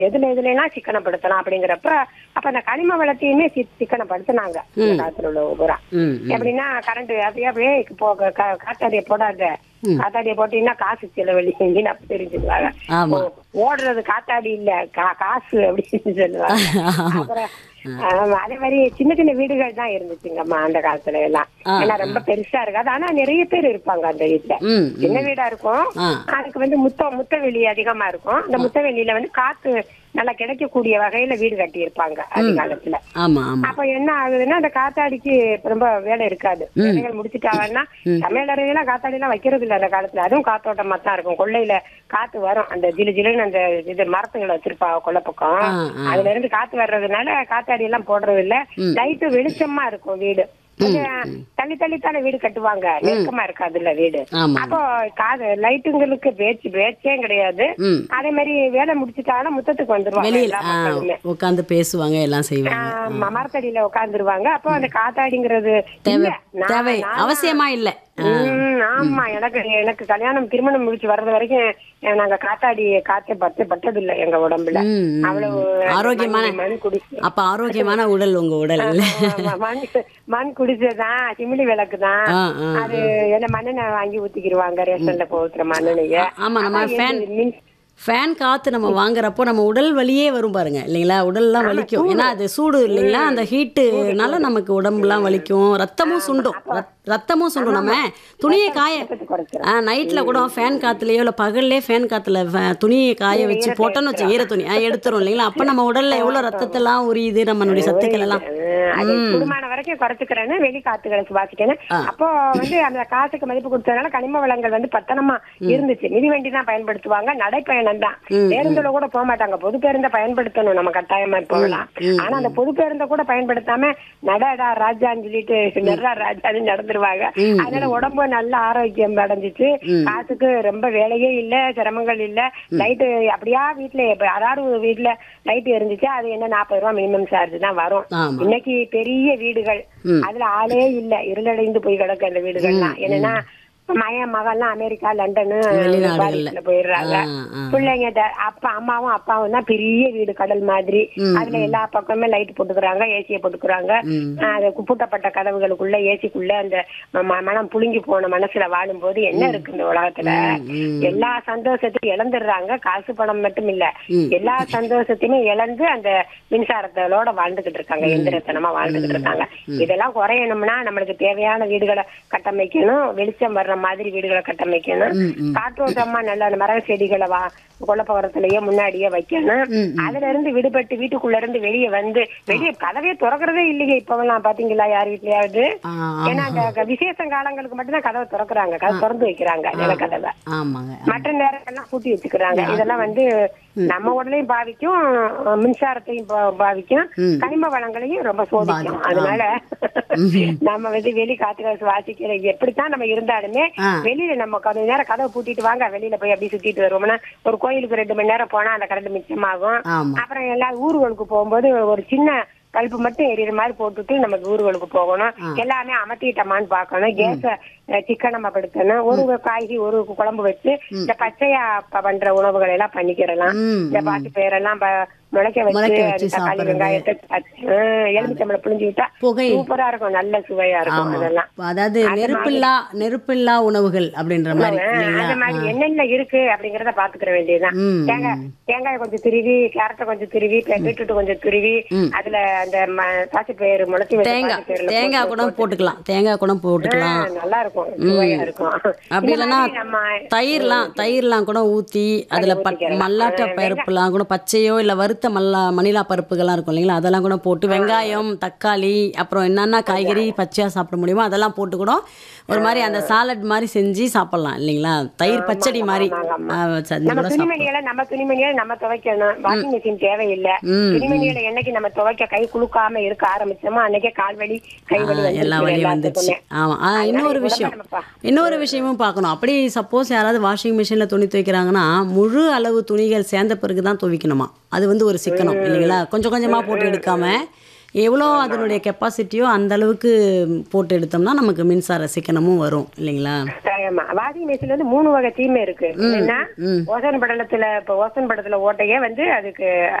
எதுல எதுல எல்லாம் சிக்கனப்படுத்தலாம் அப்படிங்கிறப்ப அப்ப அந்த கனிம வளத்தையுமே சி- சிக்கனப்படுத்தினாங்க இந்த காலத்துல உள்ள பூரா ம் எப்படின்னா கரண்ட் அப்படியே அப்படியே போ கா- காத்தாடிய போடாத காத்தாடிய போட்டீங்கன்னா காசு செலவழி செஞ்சு அப்ப தெரிஞ்சுக்குவாங்க ஆமா. ஓ, ஓடுறது காத்தாடி இல்ல கா- காசு அப்படின்னு சொல்லுவாங்க அப்புறம் ஆமா, அதே மாதிரி சின்ன சின்ன வீடுகள் தான் இருந்துச்சுங்கம்மா அந்த காலத்துல எல்லாம் ஏன்னா ரொம்ப பெருசா இருக்காது ஆனா நிறைய பேர் இருப்பாங்க அந்த வீட்டுல ம் சின்ன வீடா இருக்கும் ஆ. அதுக்கு வந்து முத்த முத்தவெளி அதிகமா இருக்கும் அந்த முத்தவெளியில வந்து காத்து நல்லா கிடைக்கக்கூடிய வகையில வீடு கட்டி இருப்பாங்க அந்த காலத்துல ஆமா ஆமா அப்ப என்ன ஆகுதுன்னா அந்த காத்தாடிக்கு ரொம்ப வேலை இருக்காது வேலைகள் முடிச்சுட்டாங்கன்னா சமையலறையெல்லாம் காத்தாடி எல்லாம் வைக்கிறது இல்ல அந்த காலத்துல அதுவும் காத்தோட்டமா தான் இருக்கும் கொள்ளையில காத்து வரும் அந்த ஜிலு ஜிலுன்னு அந்த இது மரத்துங்களை வச்சிருப்பாங்க கொல்லை பக்கம் ஆ, ஆ. அதுல இருந்து காத்து வர்றதுனால காத்தாடி எல்லாம் போடுறது இல்ல லைட்டு வெளிச்சமா இருக்கும் வீடு கொஞ்சம் தள்ளி தள்ளித்தானே வீடு கட்டுவாங்க நெருக்கமா இருக்காதுல்ல வீடு ஆமா அப்போ காது லைட்டுங்களுக்கு பேச்சு பேச்சே கிடையாது ம் அதே மாதிரி வேலை முடிச்சுட்டாங்கன்னா முத்தத்துக்கு வந்துருவாங்க வெளியில் எல்லா ஆ மக்களுமே உட்காந்து பேசுவாங்க எல்லாம் செய்வாங்க ஆமா, மரத்தடியில உட்காந்துருவாங்க அப்போ அந்த காத்தாடிங்கிறது தேவை இல்ல. நான்- தேவை நான்- அவசியமா இல்ல ம், ஆமா எனக்கு எனக்கு கல்யாணம் திருமணம் முடிச்சு வர்றது வரைக்கும் அஹ், நாங்க காத்தாடி காத்தே பத்து பட்டது இல்ல எங்க உடம்புல ம், ம். அவ்வளவு ஆரோக்கியமான மண் மண் குடிச்சு அப்ப ஆரோக்கியமான உடல் உங்க உடல் இல்ல ஆமா, மண் மண் குடிச்சதுதான் சிமிலி விளக்கு தான் ஆ ஆ அது என்ன மண்ணெண்ணெய் வாங்கி ஊத்திக்கிருவாங்க ரேஷன்ல போகுற மண்ணெண்ணெய ஆமா நம்ம அதான் ஃபேன் இது மின்- ஃபேன் காத்து நம்ம வாங்குறப்போ நம்ம உடல் வலியே வரும் பாருங்க இல்லைங்களா உடல்லாம் வலிக்கும் ஏன்னா அது சூடு இல்லைங்களா அந்த ஹீட்டுனால நமக்கு உடம்புலாம் வலிக்கும் ரத்தமும் சுண்டும் ரத்- ரத்தமும் சுண்டும் நம்ம துணியை காய ரத்தத்தை குறைச்சிரும். ஆ நைட்டில் கூட ஃபேன் காத்துலயோ இல்லை பகல்லே ஃபேன் காத்துல ஃபே- துணியை காய வச்சு போட்டோன்னு வச்சு ஈர துணி ஆ, எடுத்துரும் இல்லைங்களா அப்போ நம்ம உடல்ல எவ்வளோ ரத்தத்தெல்லாம் உரியுது நம்மளுடைய சத்துக்கள் எல்லாம் அஹ் அது குடும்பமான வரைக்கும் குறைச்சுக்கிறேன்னு வெளி காத்துகளை சுவாசிக்கிறேன்னு அப்போ வந்து அந்த காசுக்கு மதிப்பு கொடுத்ததுனால கனிம வளங்கள் வந்து பத்தனமா இருந்துச்சு மிதிவண்டி தான் பயன்படுத்துவாங்க நடைப்பயணம் தான் பேருந்துல கூட போக மாட்டாங்க பொது பேருந்தை பயன்படுத்தணும் நம்ம கட்டாயமா போகலாம் ஆனா அந்த பொது பேருந்தை கூட பயன்படுத்தாம நடடா ராஜான்னு சொல்லிட்டு நெர்ரா ராஜான்னு நடந்துருவாங்க அதனால உடம்பு நல்ல ஆரோக்கியம் அடைஞ்சிச்சு காசுக்கு ரொம்ப வேலையே இல்ல சிரமங்கள் இல்ல லைட்டு அப்படியா வீட்டுல இப்ப யாராவது ஒரு வீட்டுல லைட் இருந்துச்சு அது என்ன நாற்பது ரூபா மினிமம் சார்ஜ் தான் வரும் ஆமா இன்னைக்கு பெரிய வீடுகள் அதுல ஆளே இல்ல இருளடைந்து போய் கிடக்கு அந்த வீடுகள்லாம் என்னன்னா மயன் மகள்லாம் அமெரிக்கா லண்டனு வெளிநாடுகள்ல. பாரிஸ்ல போயிடுறாங்க ஆ, ஆ. பிள்ளைங்க த- அப்பா அம்மாவும் அப்பாவும் தான் பெரிய வீடு கடல் மாதிரி அதுல எல்லா பக்கமே லைட் போட்டுக்கிறாங்க ஏசிய போட்டுக்கிறாங்க அது பூட்டப்பட்ட கதவுகளுக்குள்ள ஏசிக்குள்ள அந்த ம- மனம் புழுங்கி போன மனசுல வாழும்போது என்ன இருக்கு இந்த உலகத்துல எல்லா சந்தோஷத்தையும் இழந்துடுறாங்க காசு பணம் மட்டும் இல்ல எல்லா சந்தோஷத்தையுமே இழந்து அந்த மின்சாரத்தோட வாழ்ந்துகிட்டு இருக்காங்க எந்திரத்தனமா வாழ்ந்துகிட்டு இருக்காங்க இதெல்லாம் குறையணும்னா நம்மளுக்கு தேவையான வீடுகளை கட்டமைக்கணும் வெளிச்சம் வர்ற மாதிரி வீடுகளை கட்டமைக்கணும் காற்றோட்டமா நல்ல அந்த மர செடிகளை வா கொல்லப்பகரத்திலேயே முன்னாடியே வைக்கணும் அதுல இருந்து விடுபட்டு வீட்டுக்குள்ள இருந்து வெளியே வந்து வெளியே கதவே திறக்கிறதே இல்லையே இப்பவெல்லாம் பாத்தீங்களா யார் வீட்லயாவது ஆ, ஏன்னா அந்த விசேஷ காலங்களுக்கு மட்டும்தான் கதவை திறக்கிறாங்க கதவை திறந்து வைக்கிறாங்க நிலக்கதவை ஆமாங்க மற்ற நேரங்கள்லாம் பூட்டி வச்சுக்கிறாங்க இதெல்லாம் வந்து நம்ம உடலையும் பாதிக்கும் மின்சாரத்தையும் பா- பாதிக்கும் கனிம வளங்களையும் ரொம்ப சோதிக்கும் அதனால நம்ம வந்து வெளி காத்துக்களை சுவாசிக்கிற எப்படித்தான் நம்ம இருந்தாலுமே ஆ. வெளியில நம்ம கொஞ்ச நேரம் கதவை பூட்டிட்டு வாங்க வெளியில போய் அப்படியே சுத்திட்டு வருவோம்னா ஒரு கோயிலுக்கு ரெண்டு மணி நேரம் போனா அந்த கரண்ட் மிச்சமாகும் ஆமா அப்புறம் எல்லா ஊர்களுக்கு போகும்போது ஒரு சின்ன பல்பு மட்டும் எரியற மாதிரி போட்டுட்டு நமக்கு ஊர்களுக்கு போகணும் எல்லாமே அமர்த்திட்டோமான்னு பார்க்கணும் கேஸ சிக்கனமாப்படுத்தணும் ஒரு காய்கறி ஒரு குழம்பு வச்சு இந்த பச்சையா ப- பண்ற உணவுகளை எல்லாம் பண்ணிக்கிறலாம் ம், இந்த பாட்டு பேரெல்லாம் ப- முளைக்க முளைக்க வச்சு வச்சு அது தக்காளி சாப்பிடுறது. வெங்காயத்தை எலுமிச்சம்பளம் புளிஞ்சு விட்டா புகை சூப்பரா இருக்கும் நல்ல சுவையா இருக்கும் ஆமா அதெல்லாம் அதாவது நெருப்பில்லா நெருப்பில்லா உணவுகள் அப்படின்ற மாதிரி ஆ, இல்லைங்களா அந்த மாதிரி என்னென்ன இருக்கு அப்படிங்கறத பாத்துக்கிற வேண்டியதுதான் ம், தேங்காய் தேங்காய் கொஞ்சம் துருவி கேரட்டை கொஞ்சம் துருவி பீட்ரூட் கொஞ்சம் துருவி அதுல அந்த பாசி பயிறு முளைச்சி வச்ச தேங்காய் பாசிப்பயிறுல தேங்காய் கூட போட்டுக்கலாம் தேங்காய் கூட போட்டுக்கலாம் ஆ, நல்லா இருக்கும் சுவையா இருக்கும் அப்படி இந்த இல்லைன்னா மாதிரி நம்ம தயிர்லாம் தயிர்லாம் கூட ஊற்றி அதில் ப மல்லாட்ட பருப்புலாம் கூட பச்சையோ இல்லை வறுத்த மல்லா மணிலா பருப்புகள்லாம் இருக்கும் இல்லைங்களா அதெல்லாம் கூட போட்டு வெங்காயம் தக்காளி அப்புறம் என்னென்ன காய்கறி பச்சையாக சாப்பிட முடியுமோ அதெல்லாம் போட்டு கூட ஒரு மாதிரி அந்த சாலட் மாதிரி செஞ்சு சாப்பிடலாம் இல்லைங்களா தயிர் பச்சடி மாதிரி ஆ, செஞ்சு நம்ம கூட சாப்பிடலாம் துணிமணிகளை நம்ம துணிமணிகளை நம்ம துவைக்கணும் வாஷிங் மிஷின் தேவையில்லை துணிமணிகளை என்னைக்கு நம்ம துவைக்க கை குலுக்காம இருக்க ஆரம்பிச்சோமோ அன்னைக்கே கால்வலி கைவலி ஆ, எல்லா வழியும் வந்துடுச்சு ஆமாம் ஆ இன்னொரு விஷயம் இன்னொரு விஷயமும் பார்க்கணும் அப்படி சப்போஸ் யாராவது வாஷிங் மிஷினில் துணி துவைக்கிறாங்கன்னா முழு அளவு துணிகள் சேர்ந்த பிறகு தான் துவைக்கணுமா அது வந்து ஒரு சிக்கனம் இல்லைங்களா கொஞ்சம் கொஞ்சமாக போட்டு எடுக்காம எவ்வளோ அதனுடைய கெப்பாசிட்டியோ அந்த அளவுக்கு போட்டு எடுத்தோம்னா நமக்கு மின்சார சிக்கனமும் வரும் இல்லைங்களா ஆமா வாஷிங் மிஷின்ல வந்து மூணு வகை தீமை இருக்கு என்னன்னா ம் ஓசோன் படலத்துல இப்ப ஓசோன் படலத்துல ஓட்டையே வந்து அதுக்கு